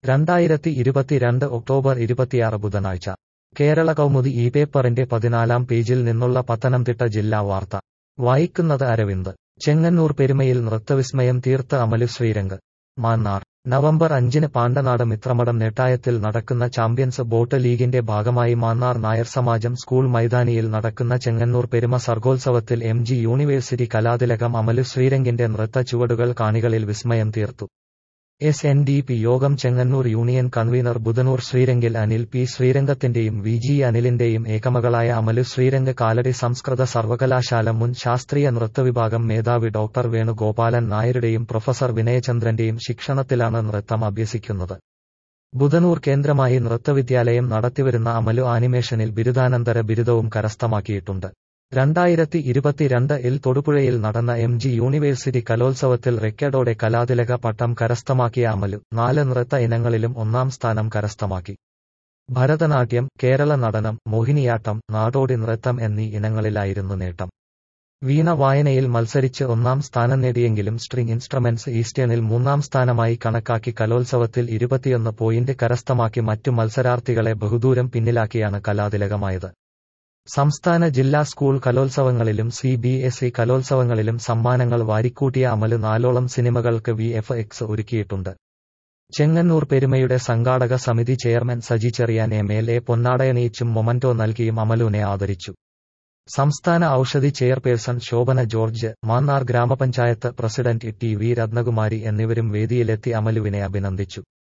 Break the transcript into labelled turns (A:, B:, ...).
A: രണ്ടായിരത്തി ഇരുപത്തിരണ്ട് ഒക്ടോബർ ഇരുപത്തിയാറ് ബുധനാഴ്ച കേരള കൗമുദി ഈ പേപ്പറിന്റെ പതിനാലാം പേജിൽ നിന്നുള്ള പത്തനംതിട്ട ജില്ലാ വാർത്ത വായിക്കുന്നത് അരവിന്ദ് ചെങ്ങന്നൂർ പെരുമയിൽ നൃത്തവിസ്മയം തീർത്ത അമലു ശ്രീരംഗ് മാന്നാർ നവംബർ അഞ്ചിന് പാണ്ടനാട് മിത്രമഠം നെട്ടായത്തിൽ നടക്കുന്ന ചാമ്പ്യൻസ് ബോട്ട് ലീഗിന്റെ ഭാഗമായി മാന്നാർ നായർ സമാജം സ്കൂൾ മൈതാനിയിൽ നടക്കുന്ന ചെങ്ങന്നൂർ പെരുമ സർഗോത്സവത്തിൽ എം ജി യൂണിവേഴ്സിറ്റി കലാതിലകം അമലു ശ്രീരംഗിന്റെ നൃത്ത ചുവടുകൾ കാണികളിൽ വിസ്മയം തീർത്തു എസ് എൻ ഡി പി യോഗം ചെങ്ങന്നൂർ യൂണിയൻ കൺവീനർ ബുധനൂർ ശ്രീരംഗിൽ അനിൽ പി ശ്രീരംഗത്തിന്റെയും വി ജി അനിലിന്റെയും ഏകമകളായ അമലു ശ്രീരംഗ് കാലടി സംസ്കൃത സർവകലാശാല മുൻ ശാസ്ത്രീയ നൃത്തവിഭാഗം മേധാവി ഡോക്ടർ വേണുഗോപാലൻ നായരുടെയും പ്രൊഫസർ വിനയചന്ദ്രന്റെയും ശിക്ഷണത്തിലാണ് നൃത്തം അഭ്യസിക്കുന്നത് ബുധനൂർ കേന്ദ്രമായി നൃത്തവിദ്യാലയം നടത്തിവരുന്ന അമലു ആനിമേഷനിൽ ബിരുദാനന്തര ബിരുദവും കരസ്ഥമാക്കിയിട്ടുണ്ട് രണ്ടായിരത്തി ഇരുപത്തിരണ്ട് ഇൽ തൊടുപുഴയിൽ നടന്ന എം ജി യൂണിവേഴ്സിറ്റി കലോത്സവത്തിൽ റെക്കോർഡോടെ കലാതിലക പട്ടം കരസ്ഥമാക്കിയ അമലു നാല് നൃത്ത ഇനങ്ങളിലും ഒന്നാം സ്ഥാനം കരസ്ഥമാക്കി ഭരതനാട്യം കേരള നടനം മോഹിനിയാട്ടം നാടോടി നൃത്തം എന്നീ ഇനങ്ങളിലായിരുന്നു നേട്ടം വീണ വായനയിൽ മത്സരിച്ച് ഒന്നാം സ്ഥാനം നേടിയെങ്കിലും സ്ട്രിംഗ് ഇൻസ്ട്രുമെന്റ്സ് ഈസ്റ്റേണിൽ മൂന്നാം സ്ഥാനമായി കണക്കാക്കി കലോത്സവത്തിൽ ഇരുപത്തിയൊന്ന് പോയിന്റ് കരസ്ഥമാക്കി മറ്റു മത്സരാർത്ഥികളെ ബഹുദൂരം പിന്നിലാക്കിയാണ് കലാതിലകമായത് സംസ്ഥാന ജില്ലാ സ്കൂൾ കലോത്സവങ്ങളിലും സി ബി എസ് ഇ കലോത്സവങ്ങളിലും സമ്മാനങ്ങൾ വാരിക്കൂട്ടിയ അമല് നാലോളം സിനിമകൾക്ക് വി എഫ് എക്സ് ഒരുക്കിയിട്ടുണ്ട് ചെങ്ങന്നൂർ പെരുമയുടെ സംഘാടക സമിതി chairman Saji Cherian M L A പൊന്നാടയണിയിച്ചും മൊമന്റോ നൽകിയും അമലുവിനെ ആദരിച്ചു സംസ്ഥാന ഔഷധി ചെയർപേഴ്സൺ ശോഭന ജോർജ് മാന്നാർ ഗ്രാമപഞ്ചായത്ത് പ്രസിഡന്റ് ടി വി രത്നകുമാരി എന്നിവരും വേദിയിലെത്തി അമലുവിനെ അഭിനന്ദിച്ചു